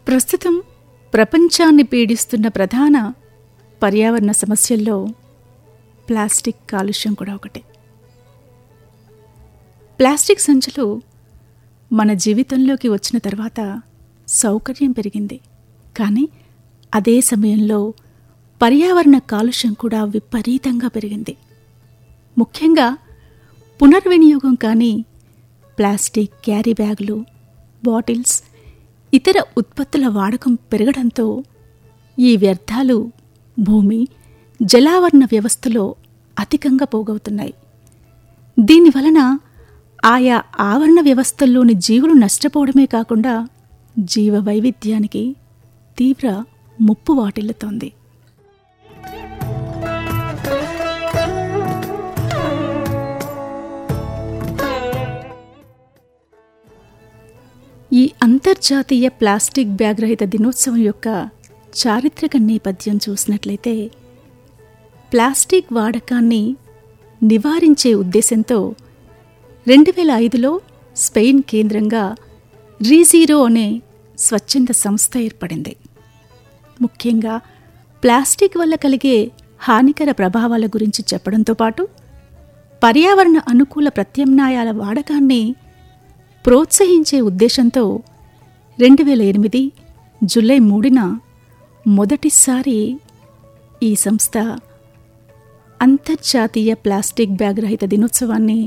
ప్రస్తుతం ప్రపంచాన్ని పీడిస్తున్న ప్రధాన పర్యావరణ సమస్యల్లో ప్లాస్టిక్ కాలుష్యం కూడా ఒకటే ప్లాస్టిక్ సంచులు మన జీవితంలోకి వచ్చిన తర్వాత సౌకర్యం పెరిగింది కానీ అదే సమయంలో పర్యావరణ కాలుష్యం కూడా విపరీతంగా పెరిగింది ముఖ్యంగా పునర్వినియోగం కానీ ప్లాస్టిక్ క్యారీ బ్యాగులు బాటిల్స్ ఇతర ఉత్పత్తుల వాడకం పెరగడంతో ఈ వ్యర్థాలు భూమి జలావరణ వ్యవస్థలో అధికంగా పోగవుతున్నాయి దీనివలన ఆయా ఆవరణ వ్యవస్థల్లోని జీవులు నష్టపోవడమే కాకుండా జీవ వైవిధ్యానికి తీవ్ర ముప్పు వాటిల్లుతోంది ఈ అంతర్జాతీయ ప్లాస్టిక్ బ్యాగ్ రహిత దినోత్సవం యొక్క చారిత్రక నేపథ్యం చూసినట్లయితే ప్లాస్టిక్ వాడకాన్ని నివారించే ఉద్దేశంతో రెండు వేల ఐదులో స్పెయిన్ కేంద్రంగా రీజీరో అనే స్వచ్ఛంద సంస్థ ఏర్పడింది ముఖ్యంగా ప్లాస్టిక్ వల్ల కలిగే హానికర ప్రభావాల గురించి చెప్పడంతో పాటు పర్యావరణ అనుకూల ప్రత్యామ్నాయాల వాడకాన్ని ప్రోత్సహించే ఉద్దేశంతో రెండు వేల ఎనిమిది జూలై మూడున మొదటిసారి ఈ సంస్థ అంతర్జాతీయ ప్లాస్టిక్ బ్యాగ్ రహిత దినోత్సవాన్ని